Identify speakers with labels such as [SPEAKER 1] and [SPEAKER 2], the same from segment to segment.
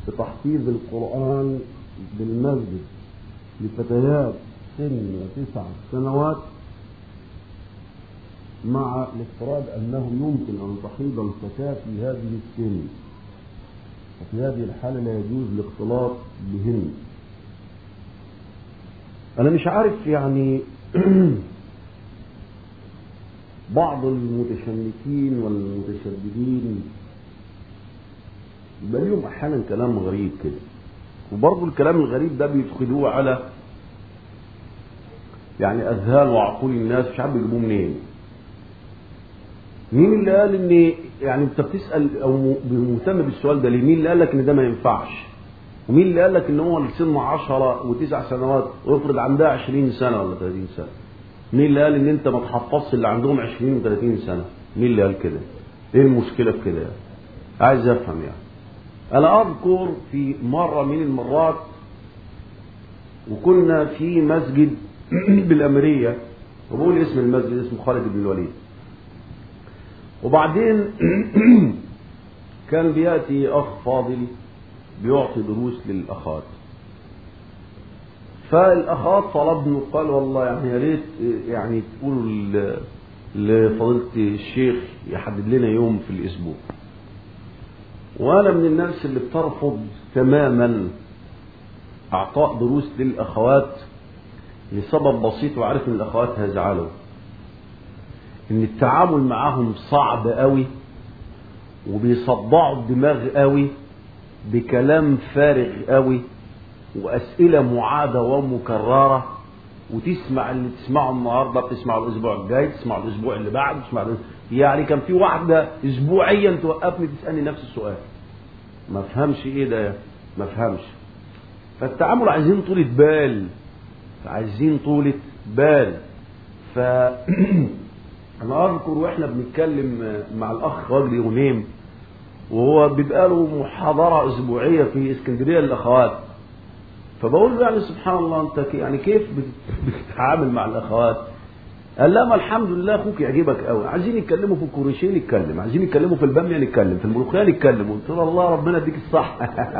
[SPEAKER 1] بتحفيظ القرآن بالمسجد لفتيات سن تسع سنوات مع الافتراض أنه يمكن أن تحيض الفتاة في هذه السن وفي هذه الحالة لا يجوز الاختلاط بهن أنا مش عارف يعني بعض المتشنكين والمتشددين يبقى ليهم أحيانا كلام غريب كده وبرضه الكلام الغريب ده بيدخلوه على يعني أذهان وعقول الناس مش عارف بيجيبوه منين مين اللي قال ان يعني انت بتسال او مهتم بالسؤال ده ليه مين اللي قال لك ان ده ما ينفعش ومين اللي قال لك ان هو السن 10 وتسع سنوات ويفرض عندها 20 سنه ولا 30 سنه مين اللي قال ان انت ما تحفظش اللي عندهم 20 و30 سنه مين اللي قال كده ايه المشكله في كده يعني عايز افهم يعني انا اذكر في مره من المرات وكنا في مسجد بالامريه وبقول اسم المسجد اسمه خالد بن الوليد وبعدين كان بياتي اخ فاضل بيعطي دروس للاخوات فالاخوات طلبني وقال والله يعني يا ريت يعني تقولوا لفضيله الشيخ يحدد لنا يوم في الاسبوع وانا من الناس اللي بترفض تماما اعطاء دروس للاخوات لسبب بسيط وعارف ان الاخوات هيزعلوا ان التعامل معاهم صعب قوي وبيصدعوا الدماغ قوي بكلام فارغ قوي واسئله معاده ومكرره وتسمع اللي تسمعه النهارده بتسمعه الاسبوع الجاي تسمعه الاسبوع اللي بعده تسمع يعني كان في واحده اسبوعيا توقفني تسالني نفس السؤال ما فهمش ايه ده ما فهمش فالتعامل عايزين طولة بال عايزين طولة بال ف انا اذكر واحنا بنتكلم مع الاخ وجدي غنيم وهو بيبقى له محاضره اسبوعيه في اسكندريه للاخوات فبقول له يعني سبحان الله انت يعني كيف بتتعامل مع الاخوات قال لا ما الحمد لله اخوك يعجبك قوي عايزين يتكلموا في الكوريشيه نتكلم عايزين يتكلموا في الباميه نتكلم في الملوخيه نتكلم قلت له الله ربنا يديك الصح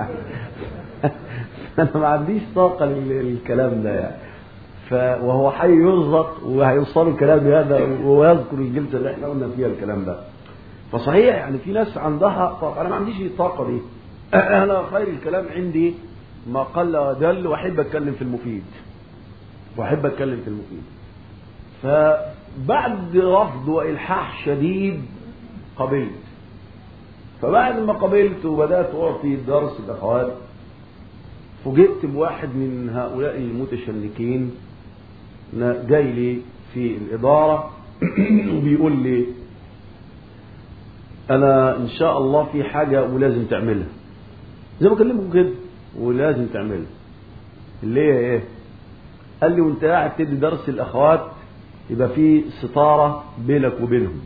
[SPEAKER 1] انا ما عنديش طاقه للكلام ده يعني ف وهو حي يرزق وهيوصلوا الكلام هذا ويذكر الجلسه اللي احنا قلنا فيها الكلام ده فصحيح يعني في ناس عندها طاقه انا ما عنديش الطاقه دي انا خير الكلام عندي ما قل ودل واحب اتكلم في المفيد واحب اتكلم في المفيد فبعد رفض والحاح شديد قبلت فبعد ما قبلت وبدات اعطي درس الاخوات فوجئت بواحد من هؤلاء المتشنكين جاي لي في الإدارة وبيقول لي أنا إن شاء الله في حاجة ولازم تعملها زي ما بكلمكم كده ولازم تعملها اللي هي إيه؟ قال لي وأنت قاعد تدي درس الأخوات يبقى في ستارة بينك وبينهم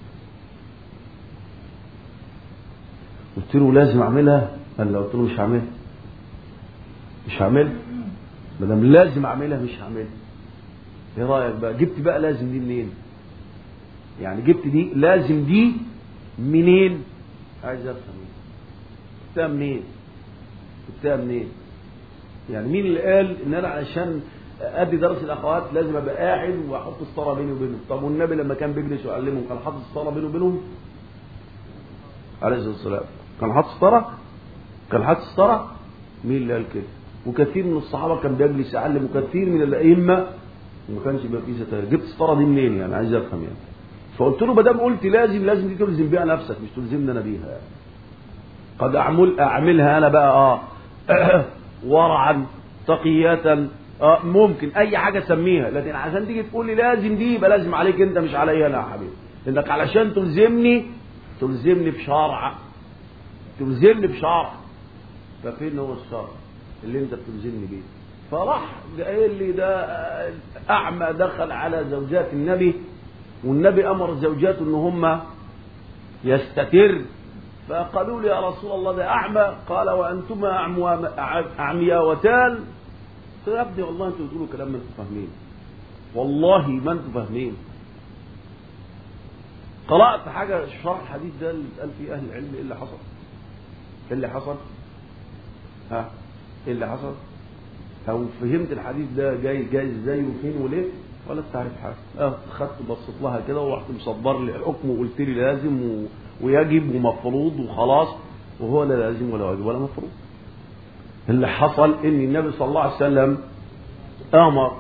[SPEAKER 1] قلت له لازم أعملها قال لي قلت له مش هعملها مش هعملها ما دام لازم اعملها مش هعملها ايه رايك بقى جبت بقى لازم دي منين يعني جبت دي لازم دي منين عايز افهم جبتها منين جبتها منين يعني مين اللي قال ان انا علشان ادي درس الاخوات لازم ابقى قاعد واحط الصلاه بيني وبينهم طب والنبي لما كان بيجلس ويعلمهم كان حاطط الصلاه بينه وبينهم عليه الصلاه والسلام كان حاطط الصلاه كان حاطط الصلاه مين اللي قال كده وكثير من الصحابه كان بيجلس يعلم وكثير من الائمه وما كانش بيبقى فيه ستاير جبت السطاره دي منين يعني عايز افهم يعني فقلت له ما دام قلت لازم لازم دي تلزم بيها نفسك مش تلزمني انا بيها يعني. قد اعمل اعملها انا بقى اه ورعا تقية اه ممكن اي حاجه سميها لكن عشان تيجي تقول لي لازم دي يبقى لازم عليك انت مش عليا انا يا حبيبي لانك علشان تلزمني تلزمني بشرع تلزمني بشرع ففين هو الشرع اللي انت بتلزمني بيه فراح قايل لي ده اعمى دخل على زوجات النبي والنبي امر زوجاته ان هم يستتر فقالوا لي يا رسول الله ده اعمى قال وانتما اعمياوتان قلت يا ابني والله انتوا بتقولوا كلام ما انتوا فاهمين والله ما انتوا فاهمين قرات حاجه شرح الحديث ده اللي قال فيه اهل العلم ايه اللي حصل ايه اللي حصل ها ايه اللي حصل او فهمت الحديث ده جاي جاي ازاي وفين وليه ولا تعرف حاجه اه خدت بصيت لها كده ورحت مصدر لي الحكم وقلت لي لازم و... ويجب ومفروض وخلاص وهو لا لازم ولا واجب ولا مفروض اللي حصل ان النبي صلى الله عليه وسلم امر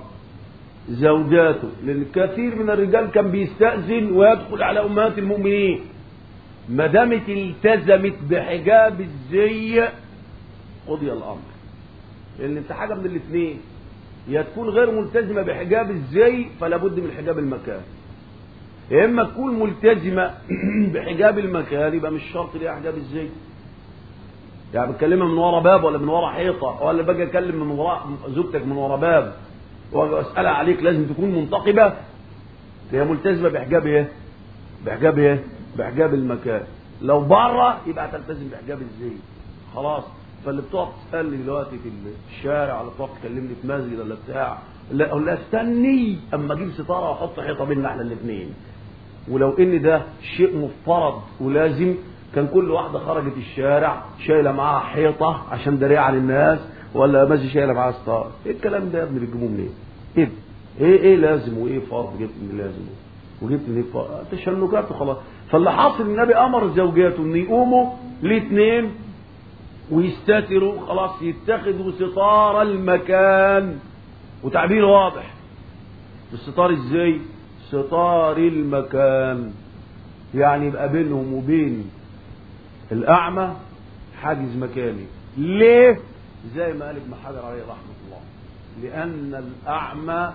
[SPEAKER 1] زوجاته لان كثير من الرجال كان بيستأذن ويدخل على امهات المؤمنين ما دامت التزمت بحجاب الزي قضي الامر لان انت حاجه من الاثنين يا تكون غير ملتزمه بحجاب الزي فلا بد من حجاب المكان يا اما تكون ملتزمه بحجاب المكان يبقى مش شرط ليها حجاب الزي يعني بتكلمها من ورا باب ولا من ورا حيطه ولا باجي اكلم من وراء زوجتك من ورا باب واسالها عليك لازم تكون منتقبه هي ملتزمه بحجاب ايه؟ بحجاب ايه؟ بحجاب المكان لو بره يبقى هتلتزم بحجاب الزي خلاص فاللي بتقعد تسالني دلوقتي في الشارع ولا بتقعد تكلمني في مسجد ولا بتاع لا اقول لها استني اما اجيب ستاره واحط حيطه بيننا احنا الاثنين ولو ان ده شيء مفترض ولازم كان كل واحده خرجت الشارع شايله معاها حيطه عشان داريه عن الناس ولا ماشي شايله معاها ستاره ايه الكلام ده يا ابني بتجيبوه منين؟ ايه ايه ايه لازم وايه فرض جبت من لازم وجبت من فرض تشنجات وخلاص فاللي حاصل النبي امر زوجاته ان يقوموا الاثنين ويستتروا خلاص يتخذوا ستار المكان وتعبير واضح الستار ازاي ستار المكان يعني يبقى بينهم وبين الاعمى حاجز مكاني ليه زي ما قال ابن حجر عليه رحمه الله لان الاعمى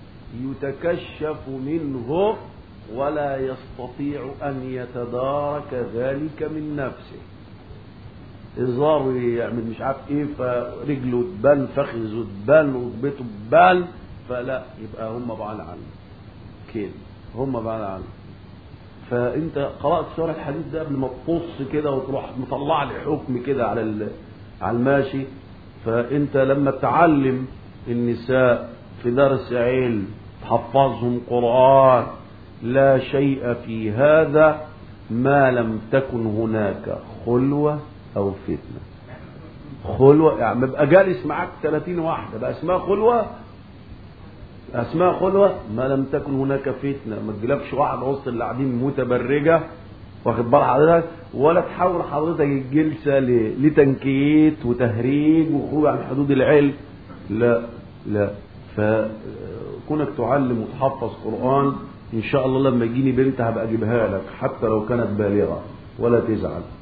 [SPEAKER 1] يتكشف منه ولا يستطيع ان يتدارك ذلك من نفسه الزار يعمل مش عارف ايه فرجله تبان فخذه تبان ركبته تبان فلا يبقى هم بعاد عنه كده هم بعاد عنه فانت قرات سوره الحديث ده قبل ما تبص كده وتروح مطلع لي حكم كده على على الماشي فانت لما تعلم النساء في درس علم تحفظهم قران لا شيء في هذا ما لم تكن هناك خلوه او فتنه خلوه يعني بيبقى جالس معاك 30 واحده بقى اسمها خلوه اسمها خلوه ما لم تكن هناك فتنه ما تجيلكش واحد وسط اللي قاعدين متبرجه واخد بال حضرتك ولا تحول حضرتك الجلسه لتنكيت وتهريج وخروج عن حدود العلم لا لا فكونك تعلم وتحفظ قران ان شاء الله لما يجيني بنت هبقى اجيبها لك حتى لو كانت بالغه ولا تزعل